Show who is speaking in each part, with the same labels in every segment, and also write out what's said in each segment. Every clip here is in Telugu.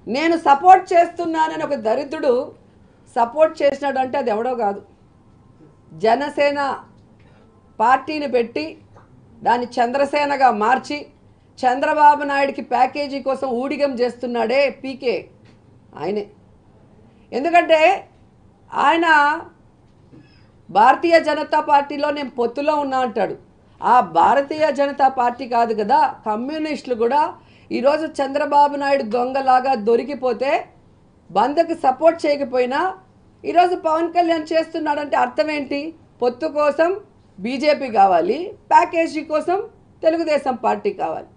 Speaker 1: నేను సపోర్ట్ చేస్తున్నానని ఒక దరిద్రుడు సపోర్ట్ చేసినాడు అంటే అది ఎవడో కాదు జనసేన పార్టీని పెట్టి దాన్ని చంద్రసేనగా మార్చి చంద్రబాబు నాయుడికి ప్యాకేజీ కోసం ఊడిగం చేస్తున్నాడే పీకే ఆయనే ఎందుకంటే ఆయన భారతీయ జనతా పార్టీలో నేను పొత్తులో ఉన్నా అంటాడు ఆ భారతీయ జనతా పార్టీ కాదు కదా కమ్యూనిస్టులు కూడా ఈరోజు చంద్రబాబు నాయుడు దొంగలాగా దొరికిపోతే బంద్కి సపోర్ట్ చేయకపోయినా ఈరోజు పవన్ కళ్యాణ్ చేస్తున్నాడంటే అర్థం ఏంటి పొత్తు కోసం బీజేపీ కావాలి ప్యాకేజీ కోసం తెలుగుదేశం పార్టీ కావాలి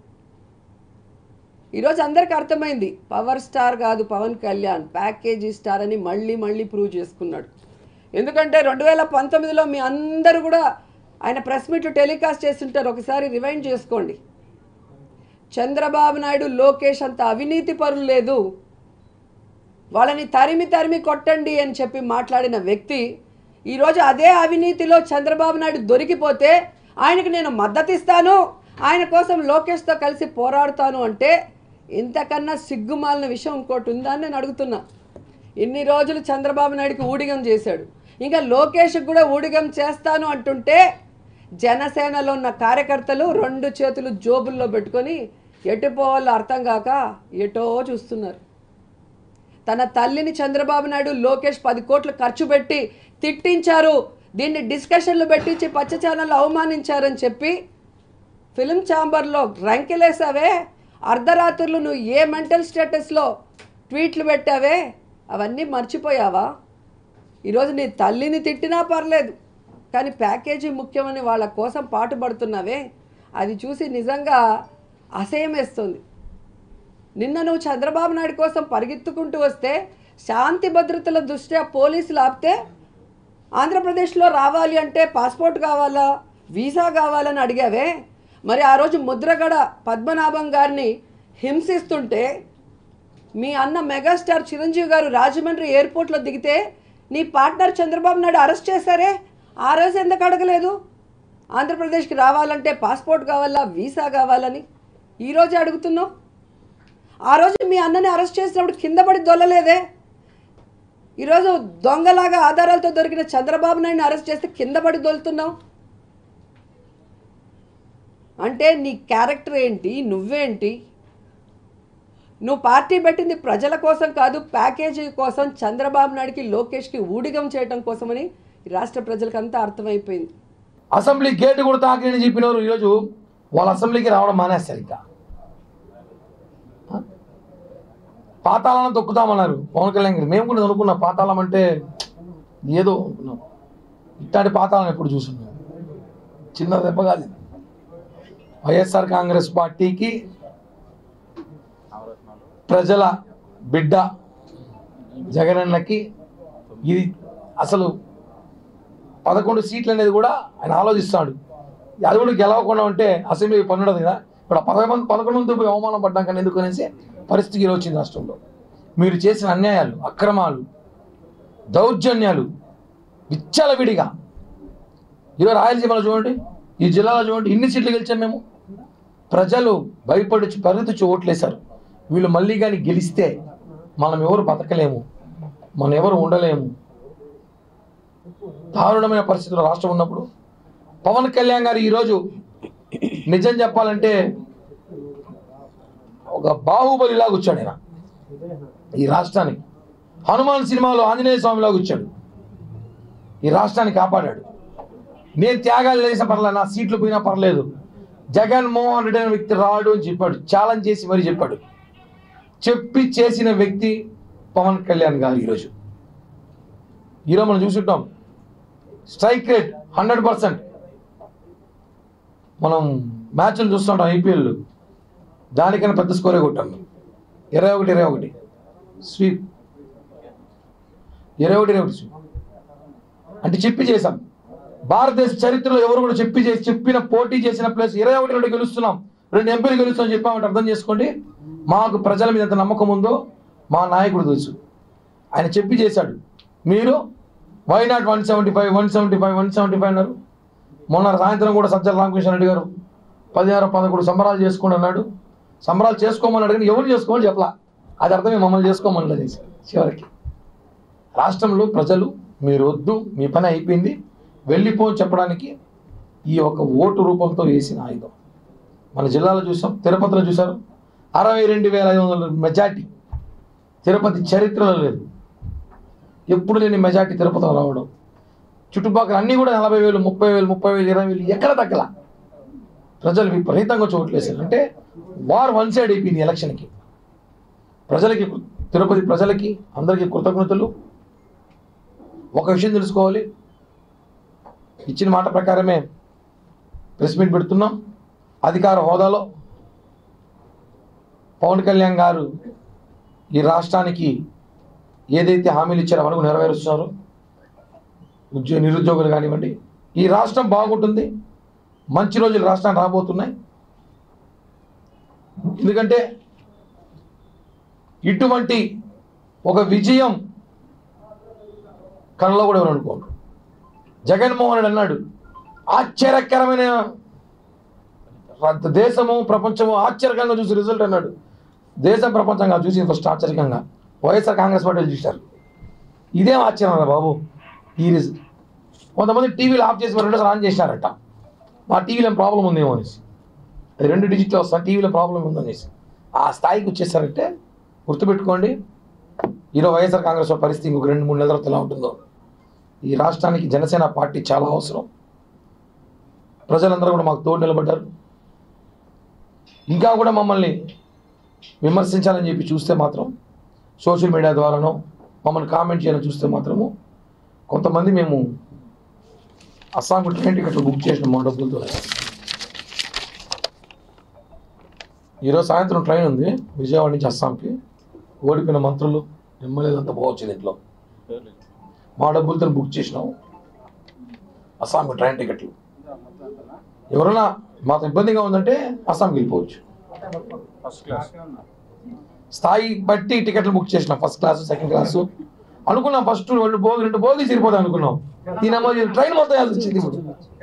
Speaker 1: ఈరోజు అందరికి అర్థమైంది పవర్ స్టార్ కాదు పవన్ కళ్యాణ్ ప్యాకేజీ స్టార్ అని మళ్ళీ మళ్ళీ ప్రూవ్ చేసుకున్నాడు ఎందుకంటే రెండు వేల పంతొమ్మిదిలో మీ అందరూ కూడా ఆయన ప్రెస్ మీట్లు టెలికాస్ట్ చేస్తుంటారు ఒకసారి రివైండ్ చేసుకోండి చంద్రబాబు నాయుడు లోకేష్ అంత అవినీతి పరులు లేదు వాళ్ళని తరిమి తరిమి కొట్టండి అని చెప్పి మాట్లాడిన వ్యక్తి ఈరోజు అదే అవినీతిలో చంద్రబాబు నాయుడు దొరికిపోతే ఆయనకు నేను మద్దతు ఇస్తాను ఆయన కోసం లోకేష్తో కలిసి పోరాడుతాను అంటే ఇంతకన్నా సిగ్గుమాలిన విషయం ఇంకోటి ఉందా అని నేను అడుగుతున్నా ఇన్ని రోజులు చంద్రబాబు నాయుడుకి ఊడిగం చేశాడు ఇంకా లోకేష్కి కూడా ఊడిగం చేస్తాను అంటుంటే జనసేనలో ఉన్న కార్యకర్తలు రెండు చేతులు జోబుల్లో పెట్టుకొని ఎటు పోవాలో అర్థం కాక ఎటో చూస్తున్నారు తన తల్లిని చంద్రబాబు నాయుడు లోకేష్ పది కోట్లు ఖర్చు పెట్టి తిట్టించారు దీన్ని డిస్కషన్లు పెట్టించి పచ్చ ఛానల్ అవమానించారని చెప్పి ఫిలిం ఛాంబర్లో రంకెలేసావే అర్ధరాత్రులు నువ్వు ఏ మెంటల్ స్టేటస్లో ట్వీట్లు పెట్టావే అవన్నీ మర్చిపోయావా ఈరోజు నీ తల్లిని తిట్టినా పర్లేదు కానీ ప్యాకేజీ ముఖ్యమని వాళ్ళ కోసం పాటుపడుతున్నావే అది చూసి నిజంగా అసహ్యం వేస్తుంది నిన్న నువ్వు చంద్రబాబు నాయుడు కోసం పరిగెత్తుకుంటూ వస్తే శాంతి భద్రతల దృష్ట్యా పోలీసులు ఆపితే ఆంధ్రప్రదేశ్లో రావాలి అంటే పాస్పోర్ట్ కావాలా వీసా కావాలని అడిగావే మరి ఆ రోజు ముద్రగడ పద్మనాభం గారిని హింసిస్తుంటే మీ అన్న మెగాస్టార్ చిరంజీవి గారు రాజమండ్రి ఎయిర్పోర్ట్లో దిగితే నీ పార్ట్నర్ చంద్రబాబు నాయుడు అరెస్ట్ చేశారే ఆ రోజు ఎందుకు అడగలేదు ఆంధ్రప్రదేశ్కి రావాలంటే పాస్పోర్ట్ కావాలా వీసా కావాలని ఈరోజే అడుగుతున్నావు ఆ రోజు మీ అన్నని అరెస్ట్ చేసినప్పుడు కింద పడి దొల్లలేదే ఈరోజు దొంగలాగా ఆధారాలతో దొరికిన చంద్రబాబు నాయుడిని అరెస్ట్ చేస్తే కింద పడి దొలుతున్నావు అంటే నీ క్యారెక్టర్ ఏంటి నువ్వేంటి నువ్వు పార్టీ పెట్టింది ప్రజల కోసం కాదు ప్యాకేజీ కోసం చంద్రబాబు నాయుడికి లోకేష్కి ఊడిగం చేయటం కోసమని ఈ రాష్ట్ర ప్రజలకంతా అర్థమైపోయింది
Speaker 2: అసెంబ్లీ గేటు కూడా తాకిని చెప్పినవారు ఈరోజు వాళ్ళ అసెంబ్లీకి రావడం మానేస్తారు ఇంకా పాతాళాలను తొక్కుతామన్నారు పవన్ కళ్యాణ్ గారు మేము కూడా అనుకున్నాం పాతాళం అంటే ఏదో అనుకున్నాం ఇట్లాంటి పాతాళం ఎప్పుడు చూసున్నాం చిన్న దెబ్బ కాదు ఇది. వైఎస్ఆర్ కాంగ్రెస్ పార్టీకి ప్రజల బిడ్డ జగనన్నకి ఇది అసలు పదకొండు సీట్లు అనేది కూడా ఆయన ఆలోచిస్తాడు అది కూడా గెలవకుండా ఉంటే అసెంబ్లీ పని ఉండదు కదా ఇప్పుడు ఆ పదకొండు పదకొండు మంది పోయి అవమానం పడ్డాం కానీ ఎందుకు అనేసి పరిస్థితి ఈరోజు వచ్చింది రాష్ట్రంలో మీరు చేసిన అన్యాయాలు అక్రమాలు దౌర్జన్యాలు విచ్చలవిడిగా ఈరోజు రాయలసీమలో చూడండి ఈ జిల్లాలో చూడండి ఇన్ని సీట్లు గెలిచాం మేము ప్రజలు భయపడి పరిగెత్తి ఓట్లేశారు వీళ్ళు మళ్ళీ కానీ గెలిస్తే మనం ఎవరు బతకలేము మనం ఎవరు ఉండలేము దారుణమైన పరిస్థితుల్లో రాష్ట్రం ఉన్నప్పుడు పవన్ కళ్యాణ్ గారు ఈరోజు నిజం చెప్పాలంటే ఒక బాహుబలి లాగా వచ్చాడు ఆయన ఈ రాష్ట్రానికి హనుమాన్ సినిమాలో ఆంజనేయ స్వామిలాగా వచ్చాడు ఈ రాష్ట్రాన్ని కాపాడాడు నేను త్యాగాలు చేసిన పర్లేదు నా సీట్లు పోయినా పర్లేదు జగన్మోహన్ రెడ్డి అనే వ్యక్తి రాడు అని చెప్పాడు ఛాలెంజ్ చేసి మరీ చెప్పాడు చెప్పి చేసిన వ్యక్తి పవన్ కళ్యాణ్ గారు ఈరోజు ఈరోజు మనం చూసుంటాం స్ట్రైక్ రేట్ హండ్రెడ్ పర్సెంట్ మనం మ్యాచ్లు చూస్తుంటాం ఐపీఎల్ దానికన్నా పెద్ద స్కోరే కొట్టాం ఇరవై ఒకటి ఇరవై ఒకటి స్వీప్ ఇరవై ఒకటి ఇరవై ఒకటి స్వీప్ అంటే చెప్పి చేశాం భారతదేశ చరిత్రలో ఎవరు కూడా చెప్పి చేసి చెప్పిన పోటీ చేసిన ప్లేస్ ఇరవై ఒకటి రెండు గెలుస్తున్నాం రెండు ఎంపీలు గెలుస్తామని చెప్పామంటే అర్థం చేసుకోండి మాకు ప్రజల మీద ఎంత నమ్మకం ఉందో మా నాయకుడు తెలుసు ఆయన చెప్పి చేశాడు మీరు why not one seventy five one seventy five one seventy five అన్నారు మొన్న సాయంత్రం కూడా సజ్జల రామకృష్ణ రెడ్డి గారు పదిహారు పదకొండు సంబరాలు చేసుకోండి అన్నాడు సంబరాలు చేసుకోమని అడిగిన ఎవరు చేసుకోమని చెప్పలా అది అర్థమే మమ్మల్ని చేసుకోమని అనేసి చివరికి రాష్ట్రంలో ప్రజలు మీరు వద్దు మీ పని అయిపోయింది వెళ్ళిపో అని చెప్పడానికి ఈ ఒక ఓటు రూపంతో వేసిన ఆయుధం మన జిల్లాలో చూసాం తిరుపతిలో చూసారు అరవై రెండు వేల ఐదు వందల మెజార్టీ తిరుపతి చరిత్రలో లేదు ఎప్పుడు లేని మెజార్టీ తిరుపతిలో రావడం చుట్టుపక్కల అన్నీ కూడా నలభై వేలు ముప్పై వేలు ముప్పై వేలు ఇరవై వేలు ఎక్కడ తగ్గల ప్రజలు విపరీతంగా చోట్లేసారు అంటే వార్ వన్ సైడ్ అయిపోయింది ఎలక్షన్కి ప్రజలకి తిరుపతి ప్రజలకి అందరికీ కృతజ్ఞతలు ఒక విషయం తెలుసుకోవాలి ఇచ్చిన మాట ప్రకారమే ప్రెస్ మీట్ పెడుతున్నాం అధికార హోదాలో పవన్ కళ్యాణ్ గారు ఈ రాష్ట్రానికి ఏదైతే హామీలు ఇచ్చారో మనకు నెరవేరుస్తున్నారో ఉద్యోగ నిరుద్యోగులు కానివ్వండి ఈ రాష్ట్రం బాగుంటుంది మంచి రోజులు రాష్ట్రానికి రాబోతున్నాయి ఎందుకంటే ఇటువంటి ఒక విజయం కళ్ళలో కూడా ఎవరు అనుకోరు జగన్మోహన్ రెడ్డి అన్నాడు ఆశ్చర్యకరమైన ర- దేశము ప్రపంచము ఆశ్చర్యకంగా చూసి రిజల్ట్ అన్నాడు దేశం ప్రపంచంగా చూసి ఫస్ట్ ఆశ్చర్యకంగా వైఎస్ఆర్ కాంగ్రెస్ పార్టీలు చూశారు ఇదేం ఆశ్చర్యం రా బాబు ఈ రిజల్ట్ కొంతమంది టీవీలు ఆఫ్ చేసి మరి రెండోసారి ఆన్ చేసినారట మా టీవీలో ప్రాబ్లం ఉందేమో అనేసి అది రెండు డిజిట్లో వస్తా టీవీలో ప్రాబ్లం ఉందనేసి ఆ స్థాయికి వచ్చేసారంటే గుర్తుపెట్టుకోండి ఈరోజు వైఎస్ఆర్ కాంగ్రెస్ వారి పరిస్థితి ఇంకొక రెండు మూడు నెలల తర్వాత ఎలా ఉంటుందో ఈ రాష్ట్రానికి జనసేన పార్టీ చాలా అవసరం ప్రజలందరూ కూడా మాకు తోడు నిలబడ్డారు ఇంకా కూడా మమ్మల్ని విమర్శించాలని చెప్పి చూస్తే మాత్రం సోషల్ మీడియా ద్వారానో మమ్మల్ని కామెంట్ చేయాలని చూస్తే మాత్రము కొంతమంది మేము అస్సాంకు ట్రైన్ టికెట్లు బుక్ చేసిన మా డబ్బులతో ఈరోజు సాయంత్రం ట్రైన్ ఉంది విజయవాడ నుంచి అస్సాంకి ఓడిపోయిన మంత్రులు ఎమ్మెల్యేలు అంతా పోవచ్చు దీంట్లో మా డబ్బులతో బుక్ చేసినాం అస్సాంకి ట్రైన్ టికెట్లు ఎవరైనా మాకు ఇబ్బందిగా ఉందంటే అస్సాంకి వెళ్ళిపోవచ్చు
Speaker 3: ఫస్ట్ క్లాస్
Speaker 2: స్థాయి బట్టి టికెట్లు బుక్ చేసిన ఫస్ట్ క్లాస్ సెకండ్ క్లాస్ అనుకున్నాం ఫస్ట్ రెండు బోగి రెండు బోగి సరిపోతాయి అనుకున్నాం దీనమ్మో ఈ ట్రైన్ మొత్తం వేయాల్సి వచ్చింది ఇప్పుడు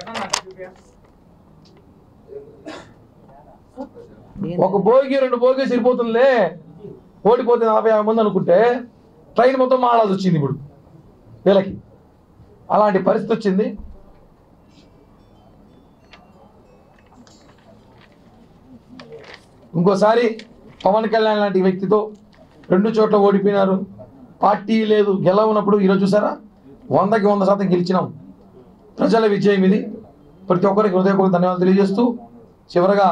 Speaker 2: ఒక బోగి రెండు బోగి సరిపోతుందిలే ఓడిపోతే నలభై యాభై మంది అనుకుంటే ట్రైన్ మొత్తం మాడాల్సి వచ్చింది ఇప్పుడు వీళ్ళకి అలాంటి పరిస్థితి వచ్చింది ఇంకోసారి పవన్ కళ్యాణ్ లాంటి వ్యక్తితో రెండు చోట్ల ఓడిపోయినారు పార్టీ లేదు గెలవనప్పుడు ఈరోజు చూసారా వందకి వంద శాతం గెలిచినాం ప్రజల విజయం ఇది ప్రతి ఒక్కరికి హృదయపూర్వక ధన్యవాదాలు తెలియజేస్తూ చివరగా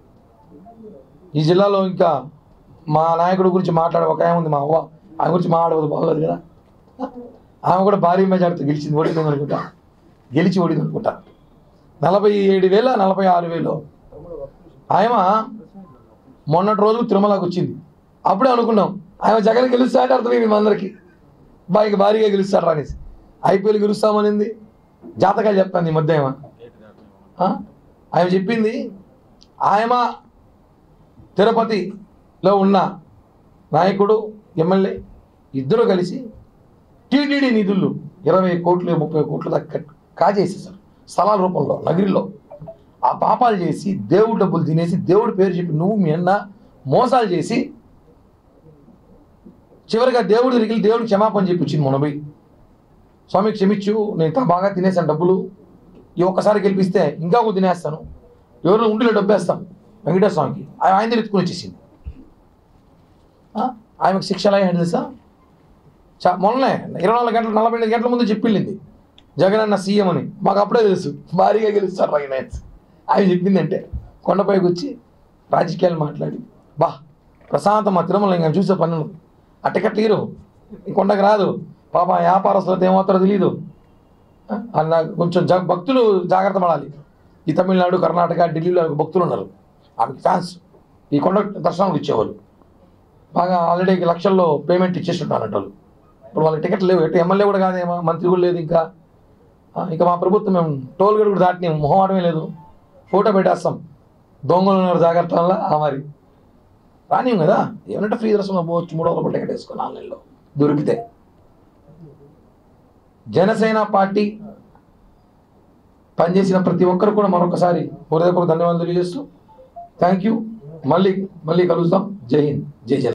Speaker 2: ఈ జిల్లాలో ఇంకా మా నాయకుడి గురించి మాట్లాడే ఒక ఆమె ఉంది మా అవ్వ ఆమె గురించి మాట్లాడవద్దు బాగోదు కదా ఆమె కూడా భారీ మెజార్టీతో గెలిచింది ఓడిపోయింది అనుకుంటా గెలిచి ఓడింది అనుకుంటా నలభై ఏడు వేల నలభై ఆరు వేలు ఆయమ మొన్నటి రోజు తిరుమలకు వచ్చింది అప్పుడే అనుకున్నాం ఆయన జగన్ గెలుస్తా అంటే అర్థమైంది మా అందరికి బాగా భారీగా గెలుస్తాడు అనేసి ఐపీఎల్ గెలుస్తామనింది జాతకాలు చెప్తాను ఈ మధ్య ఏమో ఆ? ఆయన చెప్పింది ఆయమ తిరుపతిలో ఉన్న నాయకుడు ఎమ్మెల్యే ఇద్దరు కలిసి టీటీడీ నిధులు ఇరవై కోట్లు ముప్పై కోట్లు దాకా కట్- కాజేసేసారు స్థలాల రూపంలో నగిరిలో ఆ పాపాలు చేసి దేవుడు డబ్బులు తినేసి దేవుడి పేరు చెప్పి నువ్వు మీ అన్న మోసాలు చేసి చివరిగా దేవుడి దగ్గరికి వెళ్ళి దేవుడికి క్షమాపణ చెప్పి వచ్చింది మొనబై స్వామి క్షమించు నేను తా- బాగా తినేసాను డబ్బులు ఈ ఒక్కసారి గెలిపిస్తే ఇంకా కొంచెం తినేస్తాను ఎవరు ఉండిలో డబ్బు వేస్తాం వెంకటేశ్వర స్వామికి ఆయన ఆయన దగ్గర ఎత్తుకుని వచ్చేసింది ఆ? ఆమెకు శిక్ష ఎలా అయ్యాడు తెలుసా చా మొన్ననే ఇరవై నాలుగు గంటలు నలభై ఎనిమిది గంటల ముందు చెప్పింది జగన్ అన్న సీఎం అని మాకు అప్పుడే తెలుసు భారీగా గెలుస్తారు ఆయన ఆయన చెప్పిందంటే కొండపైకి వచ్చి రాజకీయాలు మాట్లాడి బా ప్రశాంతం మా తిరుమల ఇంకా చూసే పనులు అట్టకట్ట తీరు ఈ కొండకు రాదు పాప వ్యాపారస్తులతో ఏమవుతారో తెలియదు ఆ, అన్న కొంచెం జా భక్తులు జాగ్రత్త పడాలి ఈ తమిళనాడు కర్ణాటక ఢిల్లీలో ఆమెకు భక్తులు ఉన్నారు ఆమెకి ఫ్యాన్స్ ఈ కొండ దర్శనానికి ఇచ్చేవాళ్ళు బాగా ఆల్రెడీ లక్షల్లో పేమెంట్ ఇచ్చేస్తుంటారు వాళ్ళు ఇప్పుడు వాళ్ళ టికెట్ లేవు ఎటు ఎమ్మెల్యే కూడా కాదేమో మంత్రి కూడా లేదు ఇంకా ఆ, ఇంకా మా ప్రభుత్వం మేము టోల్ గేట్ కూడా దాటినాం మొహమాటమే లేదు ఫోటో పెట్టేస్తాం దొంగలు ఉన్నారు జాగ్రత్త వల్ల ఆ మరి రానియం కదా ఏమంటే ఫ్రీ దర్శనం పోవచ్చు మూడు వందల టికెట్ వేసుకొని ఆన్లైన్లో దొరికితే జనసేన పార్టీ పనిచేసిన ప్రతి ఒక్కరు కూడా మరొకసారి హృదయపూర్వక ధన్యవాదాలు తెలియజేస్తూ థ్యాంక్ యూ మళ్ళీ మళ్ళీ కలుద్దాం జై హింద్ జై జన